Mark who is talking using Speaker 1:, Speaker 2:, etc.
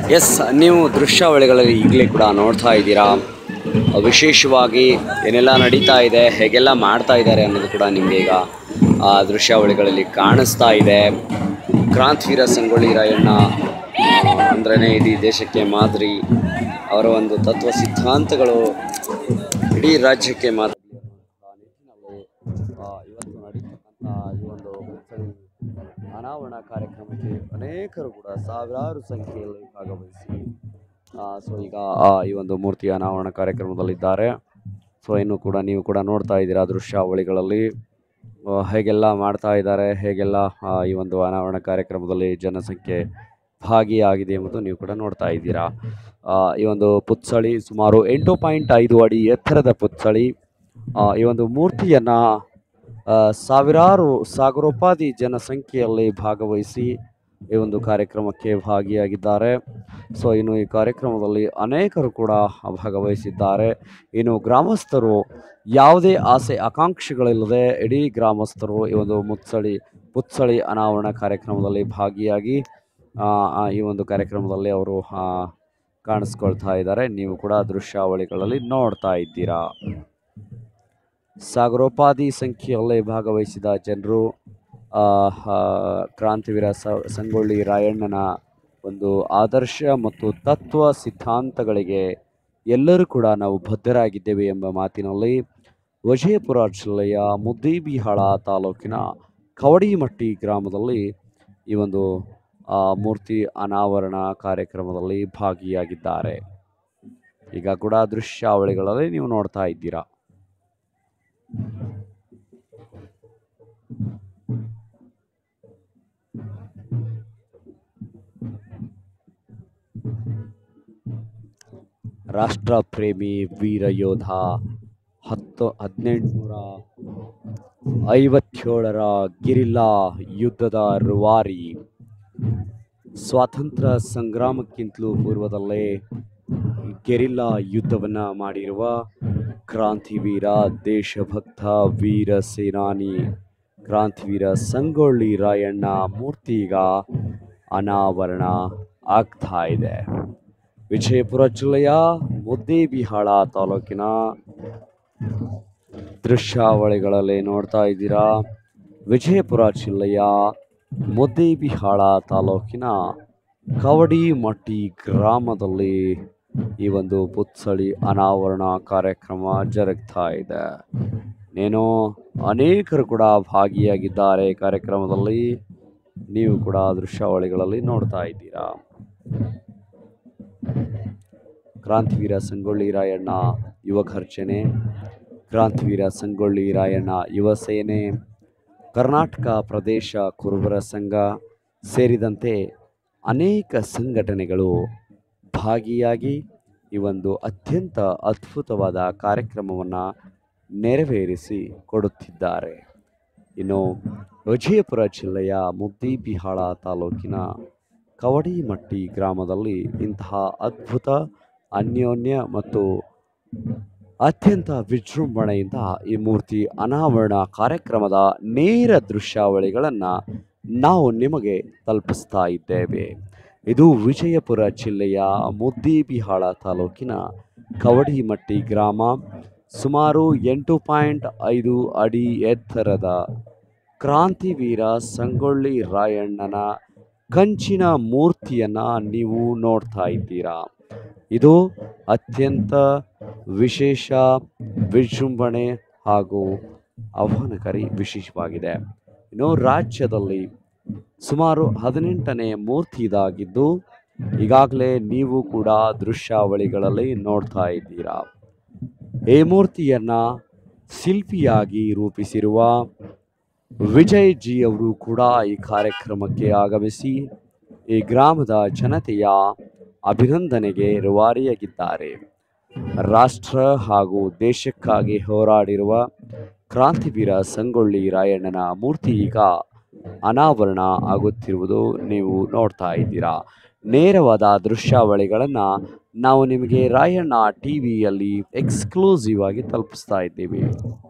Speaker 1: S ನೀವು ದೃಶ್ಯಾವಳಿಗಳಲ್ಲಿ ಈಗಲೇ ಕೂಡ ನೋಡ್ತಾ ಇದ್ದೀರಾ ವಿಶೇಷವಾಗಿ ಏನೆಲ್ಲ ನಡೀತಾ ಇದೆ ಹೇಗೆಲ್ಲ ಮಾಡ್ತಾ ಇದ್ದಾರೆ ಅನ್ನೋದು ಕೂಡ ನಿಮಗೆ ಈಗ ಆ ದೃಶ್ಯಾವಳಿಗಳಲ್ಲಿ ಕಾಣಿಸ್ತಾ ಇದೆ ಕ್ರಾಂತಿವೀರ ಸಂಗೊಳ್ಳಿ ರಾಯಣ್ಣ ಅಂದ್ರೇ ಇಡೀ ದೇಶಕ್ಕೆ ಮಾದರಿ ಅವರ ಒಂದು ತತ್ವ ಸಿದ್ಧಾಂತಗಳು ಇಡೀ ರಾಜ್ಯಕ್ಕೆ ಮಾದರಿ ಅನ್ನುವಂತಹ ನಿಟ್ಟಿನಲ್ಲಿ ಆ, ಇವತ್ತು ನಡೀತಕ್ಕಂಥ ಈ ಒಂದು ಉತ್ಸವ ಅನಾವರಣ ಕಾರ್ಯಕ್ರಮಕ್ಕೆ ಅನೇಕರು ಕೂಡ ಸಾವಿರಾರು ಸಂಖ್ಯೆಯಲ್ಲಿ ಭಾಗವಹಿಸಿ ಸೊ ಈಗ ಆ, ಈ ಒಂದು ಮೂರ್ತಿ ಅನಾವರಣ ಕಾರ್ಯಕ್ರಮದಲ್ಲಿದ್ದಾರೆ ಸೊ ಇನ್ನು ಕೂಡ ನೀವು ಕೂಡ ನೋಡ್ತಾ ಇದ್ದೀರಾ ದೃಶ್ಯಾವಳಿಗಳಲ್ಲಿ ಆ, ಹೇಗೆಲ್ಲ ಮಾಡ್ತಾ ಇದ್ದಾರೆ ಹೇಗೆಲ್ಲ ಆ, ಈ ಒಂದು ಅನಾವರಣ ಕಾರ್ಯಕ್ರಮದಲ್ಲಿ ಜನಸಂಖ್ಯೆ ಭಾಗಿಯಾಗಿದೆ ಎಂಬುದು ನೀವು ಕೂಡ ನೋಡ್ತಾ ಇದ್ದೀರಾ ಆ, ಈ ಒಂದು ಪುತ್ಸಳಿ ಸುಮಾರು ಎಂಟು ಪಾಯಿಂಟ್ ಐದು ಅಡಿ ಎತ್ತರದ ಪುತ್ಸಳಿ ಆ, ಈ ಒಂದು ಮೂರ್ತಿಯನ್ನು ಸಾವಿರಾರು ಸಾಗರೋಪಾದಿ ಜನಸಂಖ್ಯೆಯಲ್ಲಿ ಭಾಗವಹಿಸಿ ಈ ಒಂದು ಕಾರ್ಯಕ್ರಮಕ್ಕೆ ಭಾಗಿಯಾಗಿದ್ದಾರೆ ಸೊ ಇನ್ನು ಈ ಕಾರ್ಯಕ್ರಮದಲ್ಲಿ ಅನೇಕರು ಕೂಡ ಭಾಗವಹಿಸಿದ್ದಾರೆ ಇನ್ನು ಗ್ರಾಮಸ್ಥರು ಯಾವುದೇ ಆಸೆ ಆಕಾಂಕ್ಷೆಗಳಿಲ್ಲದೆ ಇಡೀ ಗ್ರಾಮಸ್ಥರು ಈ ಒಂದು ಮುತ್ಸಳಿ ಪುತ್ಸಳಿ ಅನಾವರಣ ಕಾರ್ಯಕ್ರಮದಲ್ಲಿ ಭಾಗಿಯಾಗಿ ಆ, ಆ, ಈ ಒಂದು ಕಾರ್ಯಕ್ರಮದಲ್ಲಿ ಅವರು ಆ, ಕಾಣಿಸ್ಕೊಳ್ತಾ ಇದ್ದಾರೆ ನೀವು ಕೂಡ ದೃಶ್ಯಾವಳಿಗಳಲ್ಲಿ ನೋಡ್ತಾ ಇದ್ದೀರಾ ಸಾಗರೋಪಾದಿ ಸಂಖ್ಯೆಯಲ್ಲಿ ಭಾಗವಹಿಸಿದ ಜನರು ಆ, ಆ, ಕ್ರಾಂತಿವೀರ ಸ ಸಂಗೊಳ್ಳಿ ರಾಯಣ್ಣನ ಒಂದು ಆದರ್ಶ ಮತ್ತು ತತ್ವ ಸಿದ್ಧಾಂತಗಳಿಗೆ ಎಲ್ಲರೂ ಕೂಡ ನಾವು ಬದ್ಧರಾಗಿದ್ದೇವೆ ಎಂಬ ಮಾತಿನಲ್ಲಿ ವಿಜಯಪುರ ಜಿಲ್ಲೆಯ ಮುದ್ದೇಬಿಹಾಳ ತಾಲೂಕಿನ ಕವಡಿಮಟ್ಟಿ ಗ್ರಾಮದಲ್ಲಿ ಈ ಒಂದು ಆ, ಮೂರ್ತಿ ಅನಾವರಣ ಕಾರ್ಯಕ್ರಮದಲ್ಲಿ ಭಾಗಿಯಾಗಿದ್ದಾರೆ ಈಗ ಕೂಡ ದೃಶ್ಯಾವಳಿಗಳಲ್ಲಿ ನೀವು ನೋಡ್ತಾ ಇದ್ದೀರಾ ರಾಷ್ಟ್ರ ಪ್ರೇಮಿ ವೀರ ಯೋಧ ಹತ್ತು ಹದಿನೆಂಟುನೂರ ಐವತ್ತೇಳರ ಗಿರಿಲ್ಲಾ ಯುದ್ಧದ ರೂವಾರಿ ಸ್ವಾತಂತ್ರ್ಯ ಸಂಗ್ರಾಮಕ್ಕಿಂತಲೂ ಪೂರ್ವದಲ್ಲೇ ಗೆರಿಲ್ಲಾ ಯುದ್ಧವನ್ನು ಮಾಡಿರುವ ಕ್ರಾಂತಿವೀರ ದೇಶಭಕ್ತ ವೀರ ಸೇನಾನಿ ಕ್ರಾಂತಿವೀರ ಸಂಗೊಳ್ಳಿ ರಾಯಣ್ಣ ಮೂರ್ತಿ ಈಗ ಅನಾವರಣ ಆಗ್ತಾ ಇದೆ ವಿಜಯಪುರ ಜಿಲ್ಲೆಯ ಮುದ್ದೇಬಿಹಾಳ ತಾಲೂಕಿನ ದೃಶ್ಯಾವಳಿಗಳಲ್ಲಿ ನೋಡ್ತಾ ಇದ್ದೀರಾ ವಿಜಯಪುರ ಜಿಲ್ಲೆಯ ಮುದ್ದೇಬಿಹಾಳ ತಾಲೂಕಿನ ಕವಡಿಮಟ್ಟಿ ಗ್ರಾಮದಲ್ಲಿ ಈ ಒಂದು ಪುತ್ಸಳಿ ಅನಾವರಣ ಕಾರ್ಯಕ್ರಮ ಜರುಗ್ತಾ ಇದೆ ಏನೋ ಅನೇಕರು ಕೂಡ ಭಾಗಿಯಾಗಿದ್ದಾರೆ ಕಾರ್ಯಕ್ರಮದಲ್ಲಿ ನೀವು ಕೂಡ ದೃಶ್ಯಾವಳಿಗಳಲ್ಲಿ ನೋಡ್ತಾ ಇದ್ದೀರಾ ಕ್ರಾಂತಿವೀರ ಸಂಗೊಳ್ಳಿ ರಾಯಣ್ಣ ಯುವ ಘರ್ಷಣೆ ಕ್ರಾಂತಿವೀರ ಸಂಗೊಳ್ಳಿ ರಾಯಣ್ಣ ಯುವ ಸೇನೆ ಕರ್ನಾಟಕ ಪ್ರದೇಶ ಕುರುಬರ ಸಂಘ ಸೇರಿದಂತೆ ಅನೇಕ ಸಂಘಟನೆಗಳು ಭಾಗಿಯಾಗಿ ಈ ಒಂದು ಅತ್ಯಂತ ಅದ್ಭುತವಾದ ಕಾರ್ಯಕ್ರಮವನ್ನು ನೆರವೇರಿಸಿ ಕೊಡುತ್ತಿದ್ದಾರೆ ಇನ್ನು ವಿಜಯಪುರ ಜಿಲ್ಲೆಯ ಮುದ್ದೇಬಿಹಾಳ ತಾಲೂಕಿನ ಕವಡಿಮಟ್ಟಿ ಗ್ರಾಮದಲ್ಲಿ ಇಂತಹ ಅದ್ಭುತ ಅನ್ಯೋನ್ಯ ಮತ್ತು ಅತ್ಯಂತ ವಿಜೃಂಭಣೆಯಿಂದ ಈ ಮೂರ್ತಿ ಅನಾವರಣ ಕಾರ್ಯಕ್ರಮದ ನೇರ ದೃಶ್ಯಾವಳಿಗಳನ್ನು ನಾವು ನಿಮಗೆ ತಲುಪಿಸ್ತಾ ಇದ್ದೇವೆ ಇದು ವಿಜಯಪುರ ಜಿಲ್ಲೆಯ ಮುದ್ದೇಬಿಹಾಳ ತಾಲೂಕಿನ ಕವಡಿಮಟ್ಟಿ ಗ್ರಾಮ ಸುಮಾರು ಎಂಟು ಪಾಯಿಂಟ್ ಐದು ಅಡಿ ಎತ್ತರದ ಕ್ರಾಂತಿವೀರ ಸಂಗೊಳ್ಳಿ ರಾಯಣ್ಣನ ಕಂಚಿನ ಮೂರ್ತಿಯನ್ನು ನೀವು ನೋಡ್ತಾ ಇದ್ದೀರಾ ಇದು ಅತ್ಯಂತ ವಿಶೇಷ ವಿಜೃಂಭಣೆ ಹಾಗೂ ಆಹ್ವಾನಕಾರಿ ವಿಶೇಷವಾಗಿದೆ ಇನ್ನು ರಾಜ್ಯದಲ್ಲಿ ಸುಮಾರು ಹದಿನೆಂಟನೇ ಮೂರ್ತಿ ಇದಾಗಿದ್ದು ಈಗಾಗಲೇ ನೀವು ಕೂಡ ದೃಶ್ಯಾವಳಿಗಳಲ್ಲಿ ನೋಡ್ತಾ ಇದ್ದೀರಾ ಈ ಮೂರ್ತಿಯನ್ನು ಶಿಲ್ಪಿಯಾಗಿ ರೂಪಿಸಿರುವ ವಿಜಯ್ ಜಿ ಅವರು ಕೂಡ ಈ ಕಾರ್ಯಕ್ರಮಕ್ಕೆ ಆಗಮಿಸಿ ಈ ಗ್ರಾಮದ ಜನತೆಯ ಅಭಿನಂದನೆಗೆ ರೂವಾರಿಯಾಗಿದ್ದಾರೆ ರಾಷ್ಟ್ರ ಹಾಗೂ ದೇಶಕ್ಕಾಗಿ ಹೋರಾಡಿರುವ ಕ್ರಾಂತಿವೀರ ಸಂಗೊಳ್ಳಿ ರಾಯಣ್ಣನ ಮೂರ್ತಿ ಈಗ ಅನಾವರಣ ಆಗುತ್ತಿರುವುದು ನೀವು ನೋಡ್ತಾ ಇದ್ದೀರಾ ನೇರವಾದ ದೃಶ್ಯಾವಳಿಗಳನ್ನು ನಾವು ನಿಮಗೆ ರಾಯಣ್ಣ ಟಿ ವಿಯಲ್ಲಿ ಎಕ್ಸ್ಕ್ಲೂಸಿವ್ ಆಗಿ ತಲುಪಿಸ್ತಾ ಇದ್ದೀವಿ